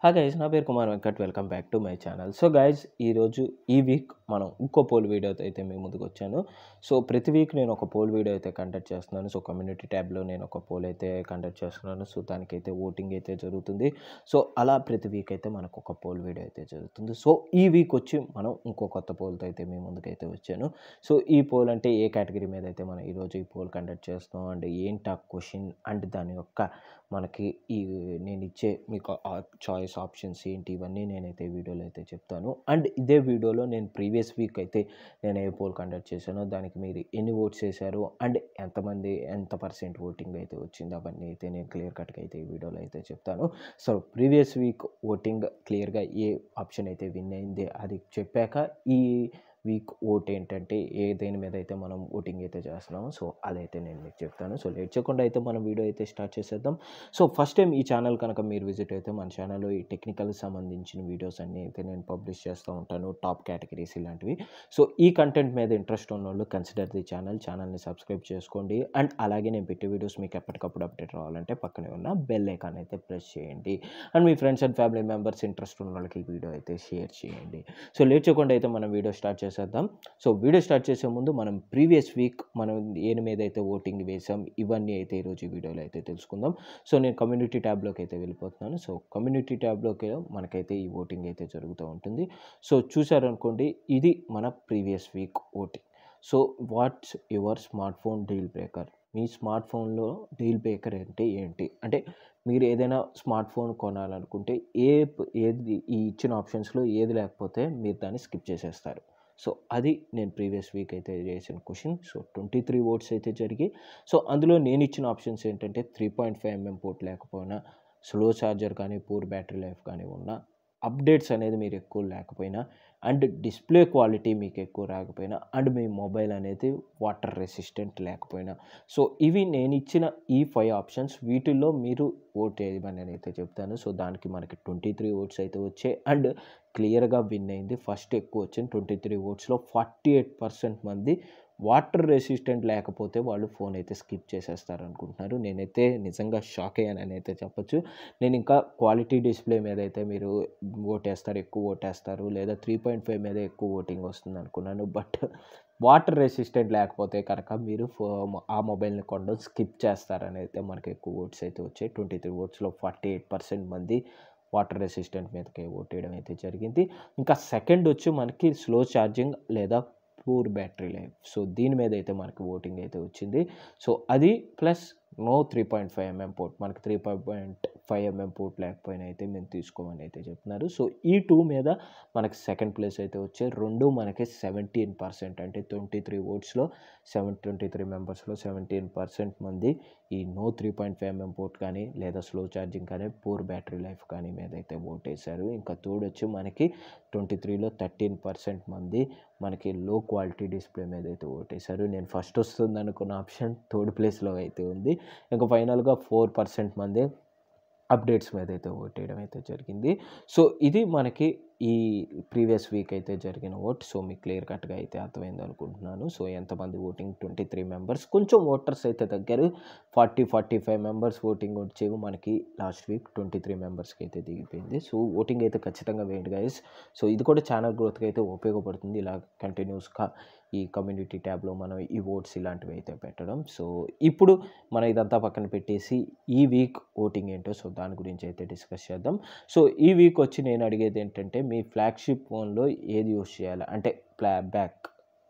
hi guys నా పేరు Kumar Venkat welcome back to my channel so guys ఈరోజు ఈ వీక్ మనం ఇంకో పోల్ వీడియోతో అయితే మీ ముందుకు వచ్చాను సో ప్రతి వీక్ నేను ఒక పోల్ వీడియో అయితే కండక్ట్ చేస్తున్నాను సో కమ్యూనిటీ ట్యాబ్లో నేను ఒక పోల్ అయితే కండక్ట్ చేస్తున్నాను సో దానికైతే ఓటింగ్ అయితే జరుగుతుంది సో అలా ప్రతి వీక్ అయితే మనకు ఒక పోల్ వీడియో అయితే జరుగుతుంది సో ఈ వీక్ వచ్చి మనం ఇంకో కొత్త పోల్తో అయితే మీ ముందుకైతే వచ్చాను సో ఈ పోల్ అంటే ఏ కేటగిరీ మీద అయితే మనం ఈరోజు ఈ పోల్ కండక్ట్ చేస్తాం అండ్ ఏంటి ఆ క్వశ్చన్ అండ్ దాని యొక్క మనకి ఈ నేను ఇచ్చే మీకు చాయిస్ ఆప్షన్స్ ఏంటి ఇవన్నీ నేనైతే వీడియోలో అయితే చెప్తాను అండ్ ఇదే వీడియోలో నేను ప్రీవియస్ వీక్ అయితే నేను ఏ పోల్ కండక్ట్ చేశానో దానికి మీరు ఎన్ని ఓట్స్ చేశారు అండ్ ఎంతమంది ఎంత పర్సెంట్ ఓటింగ్ అయితే వచ్చింది అవన్నీ అయితే నేను క్లియర్ కట్గా అయితే ఈ వీడియోలో అయితే చెప్తాను సో ప్రీవియస్ వీక్ ఓటింగ్ క్లియర్గా ఏ ఆప్షన్ అయితే విన్ అయింది అది చెప్పాక ఈ వీక్ ఓట్ ఏంటంటే ఏ దేని మీద అయితే మనం ఓటింగ్ అయితే చేస్తున్నామో సో అదైతే నేను మీకు చెప్తాను సో లేట్ చేయకుండా అయితే మనం వీడియో అయితే స్టార్ట్ చేసేద్దాం సో ఫస్ట్ టైం ఈ ఛానల్ కనుక మీరు విజిట్ అయితే మన ఛానల్లో ఈ టెక్నికల్ సంబంధించిన వీడియోస్ అన్నీ అయితే నేను పబ్లిష్ చేస్తూ ఉంటాను టాప్ కేటగిరీస్ ఇలాంటివి సో ఈ కంటెంట్ మీద ఇంట్రెస్ట్ ఉన్న వాళ్ళు కన్సిడర్ ది ఛానల్ ఛానల్ని సబ్స్క్రైబ్ చేసుకోండి అండ్ అలాగే నేను పెట్టే వీడియోస్ మీకు ఎప్పటికప్పుడు అప్డేట్ రావాలంటే పక్కనే ఉన్న బెల్ ఐకాన్ అయితే ప్రెస్ చేయండి అండ్ మీ friends and family members interest ఉన్న వాళ్ళకి ఈ వీడియో అయితే షేర్ చేయండి సో లేట్ చేయకుండా అయితే మనం వీడియో స్టార్ట్ చేసేద్దాం సో వీడియో స్టార్ట్ చేసే ముందు మనం ప్రీవియస్ వీక్ మనం దేని మీద అయితే ఓటింగ్ వేసాం ఇవన్నీ అయితే ఈరోజు ఈ వీడియోలో అయితే తెలుసుకుందాం సో నేను కమ్యూనిటీ ట్యాబ్లోకి అయితే వెళ్ళిపోతున్నాను సో కమ్యూనిటీ ట్యాబ్లోకి మనకైతే ఈ ఓటింగ్ అయితే జరుగుతూ ఉంటుంది సో చూసారనుకోండి ఇది మన previous week voting so what's your smartphone deal breaker మీ స్మార్ట్ ఫోన్లో డీల్ బ్రేకర్ అంటే ఏంటి అంటే మీరు ఏదైనా స్మార్ట్ ఫోన్ కొనాలనుకుంటే ఏ ఏది ఈ ఇచ్చిన ఆప్షన్స్లో ఏది లేకపోతే మీరు దాన్ని స్కిప్ చేసేస్తారు సో అది నేను ప్రీవియస్ వీక్ అయితే చేసిన question so twenty three votes అయితే జరిగి సో అందులో నేను ఇచ్చిన ఆప్షన్స్ ఏంటంటే three point five mm port లేకపోయినా స్లో ఛార్జర్ కానీ పూర్ బ్యాటరీ లైఫ్ కానీ ఉన్న అప్డేట్స్ అనేది మీరు ఎక్కువ లేకపోయినా అండ్ డిస్ప్లే క్వాలిటీ మీకు ఎక్కువ రాకపోయినా అండ్ మీ మొబైల్ అనేది వాటర్ రెసిస్టెంట్ లేకపోయినా సో ఇవి నేను ఇచ్చిన ఈ ఫైవ్ ఆప్షన్స్ వీటిల్లో మీరు ఓట్ వేయమని నేనైతే చెప్తాను సో దానికి మనకి ట్వంటీ త్రీ ఓట్స్ అయితే వచ్చాయి అండ్ క్లియర్గా విన్ అయింది ఫస్ట్ ఎక్కువ వచ్చింది ట్వంటీ త్రీ ఓట్స్లో ఫార్టీ ఎయిట్ పర్సెంట్ మంది వాటర్ రెసిస్టెంట్ లేకపోతే వాళ్ళు ఫోన్ అయితే స్కిప్ చేసేస్తారు అనుకుంటున్నారు నేనైతే నిజంగా షాక్ అయ్యానని అయితే చెప్పొచ్చు నేను ఇంకా క్వాలిటీ డిస్ప్లే మీద అయితే మీరు ఓటేస్తారు ఎక్కువ ఓటేస్తారు లేదా త్రీ పాయింట్ ఫైవ్ మీద ఎక్కువ ఓటింగ్ వస్తుంది అనుకున్నాను బట్ వాటర్ రెసిస్టెంట్ లేకపోతే కనుక మీరు ఫో ఆ మొబైల్ని కొనడం స్కిప్ చేస్తారని అయితే మనకి ఎక్కువ ఓట్స్ అయితే వచ్చాయి ట్వంటీ త్రీ ఓట్స్లో ఫార్టీ ఎయిట్ పర్సెంట్ మంది వాటర్ రెసిస్టెంట్ మీదకి ఓటేయడం అయితే జరిగింది ఇంకా సెకండ్ వచ్చి మనకి స్లో ఛార్జింగ్ లేదా పూర్ బ్యాటరీ లైఫ్ సో దీని మీద అయితే మనకి ఓటింగ్ అయితే వచ్చింది సో అది plus no three point five mm port మనకి three point five mm port లేకపోయినా అయితే మేము తీసుకోమని అయితే చెప్తున్నారు సో ఈ టూ మీద మనకి సెకండ్ ప్లేస్ అయితే వచ్చాయి రెండు మనకి సెవెంటీన్ పర్సెంట్ అంటే ట్వంటీ త్రీ ఓట్స్లో సెవెన్ ట్వంటీ త్రీ మెంబర్స్లో సెవెంటీన్ పర్సెంట్ మంది ఈ no three point five mm port కానీ లేదా స్లో ఛార్జింగ్ కానీ పూర్ బ్యాటరీ లైఫ్ కానీ మీద అయితే ఓట్ వేశారు ఇంకా తోడొచ్చి మనకి ట్వంటీ త్రీలో థర్టీన్ పర్సెంట్ మంది మనకి లో క్వాలిటీ డిస్ప్లే మీద అయితే ఓటేశారు నేను ఫస్ట్ వస్తుంది అనుకున్న ఆప్షన్ థర్డ్ ప్లేస్లో అయితే ఉంది ఇంకా ఫైనల్గా ఫోర్ పర్సెంట్ మంది అప్డేట్స్ మీద అయితే ఓటేయడం అయితే జరిగింది సో ఇది మనకి ఈ ప్రీవియస్ వీక్ అయితే జరిగిన ఓట్ సో మీకు క్లియర్ కట్గా అయితే అర్థమైంది అనుకుంటున్నాను సో ఎంతమంది ఓటింగ్ ట్వంటీ త్రీ మెంబర్స్ కొంచెం ఓటర్స్ అయితే తగ్గారు forty forty five members voting వచ్చేవి మనకి లాస్ట్ వీక్ ట్వంటీ త్రీ మెంబర్స్కి అయితే దిగిపోయింది సో ఓటింగ్ అయితే ఖచ్చితంగా వేయండి గైస్ సో ఇది కూడా ఛానల్ గ్రోత్కి అయితే ఉపయోగపడుతుంది ఇలా కంటిన్యూస్గా ఈ కమ్యూనిటీ ట్యాబ్లో మనం ఈ ఓట్స్ ఇలాంటివి అయితే పెట్టడం సో ఇప్పుడు మనం ఇదంతా పక్కన పెట్టేసి ఈ వీక్ ఓటింగ్ ఏంటో సో దాని గురించి అయితే డిస్కస్ చేద్దాం సో ఈ వీక్ వచ్చి నేను అడిగేది ఏంటంటే మీ ఫ్లాగ్షిప్ ఫోన్లో ఏది యూస్ చేయాలి అంటే ప్లా బ్యాక్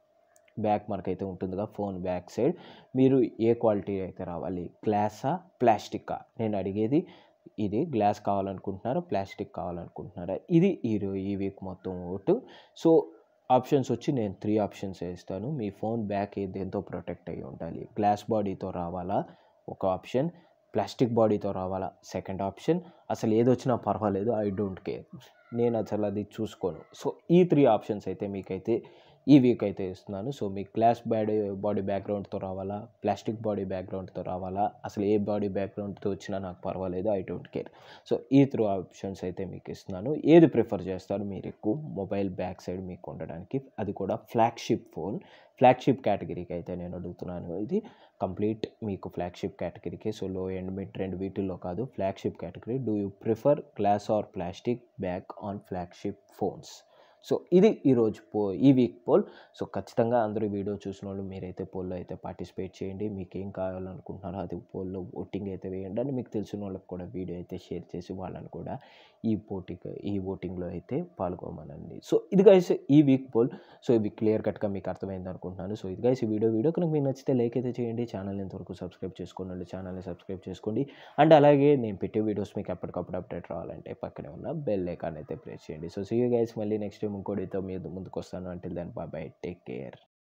బ్యాక్ మనకైతే ఉంటుందిగా ఫోన్ బ్యాక్ సైడ్ మీరు ఏ క్వాలిటీ అయితే రావాలి గ్లాసా ప్లాస్టికా నేను అడిగేది ఇది గ్లాస్ కావాలనుకుంటున్నారా ప్లాస్టిక్ కావాలనుకుంటున్నారా ఇది ఈ ఈ వీక్ మొత్తం ఓటు సో ఆప్షన్స్ వచ్చి నేను త్రీ ఆప్షన్స్ వేస్తాను మీ ఫోన్ బ్యాక్ దేంతో ప్రొటెక్ట్ అయ్యి ఉండాలి గ్లాస్ బాడీతో రావాలా ఒక ఆప్షన్ ప్లాస్టిక్ బాడీతో రావాలా సెకండ్ ఆప్షన్ అసలు ఏది వచ్చినా పర్వాలేదు ఐ డోంట్ కేర్ నేను అసలు అది చూసుకోను సో ఈ త్రీ ఆప్షన్స్ అయితే మీకైతే ఈ వీక్ అయితే ఇస్తున్నాను సో మీకు గ్లాస్ బాడీ బాడీ బ్యాక్గ్రౌండ్తో రావాలా ప్లాస్టిక్ బాడీ బ్యాక్గ్రౌండ్తో రావాలా అసలు ఏ బాడీ బ్యాక్గ్రౌండ్తో వచ్చినా నాకు పర్వాలేదు ఐ డోంట్ కేర్ సో ఈ త్రూ ఆప్షన్స్ అయితే మీకు ఇస్తున్నాను ఏది ప్రిఫర్ చేస్తారు మీరు ఎక్కువ మొబైల్ బ్యాక్ సైడ్ మీకు ఉండడానికి అది కూడా ఫ్లాగ్షిప్ ఫోన్ ఫ్లాగ్షిప్ కేటగిరీకి అయితే నేను అడుగుతున్నాను ఇది కంప్లీట్ మీకు ఫ్లాగ్షిప్ కేటగిరీకి సో లో ఎండ్ మిడ్ ట్రెండ్ వీటిల్లో కాదు flagship category do you prefer glass or plastic back on flagship phones so ఇది ఈరోజు పో ఈ వీక్ పోల్ సో ఖచ్చితంగా అందరూ వీడియో చూసిన వాళ్ళు మీరైతే పోల్లో అయితే పార్టిసిపేట్ చేయండి మీకు ఏం కావాలనుకుంటున్నారో అది పోల్లో ఓటింగ్ అయితే వేయండి అని మీకు తెలిసిన వాళ్ళకి కూడా వీడియో అయితే షేర్ చేసి వాళ్ళని కూడా ఈ పోటీకి ఈ ఓటింగ్లో అయితే పాల్గొమనండి సో ఇది గైస్ ఈ వీక్ పోల్ సో ఇవి క్లియర్ కట్గా మీకు అర్థమైంది అనుకుంటున్నాను సో ఇది గైస్ ఈ వీడియో వీడియో కనుక మీకు నచ్చితే లైక్ అయితే చేయండి ఛానల్ ఇంతవరకు సబ్స్క్రైబ్ చేసుకోండి ఛానల్ని సబ్స్క్రైబ్ చేసుకోండి అండ్ అలాగే నేను పెట్టే వీడియోస్ మీకు ఎప్పటికప్పుడు అప్డేట్ రావాలంటే పక్కనే ఉన్న బెల్ ఐకాన్ అయితే ప్రెస్ చేయండి సో సీ యూ గైస్ మళ్ళీ నెక్స్ట్ టైం ఇంకోటితో మీ ముందుకు వస్తాను అంటే దాని బాబాయ్ టేక్ కేర్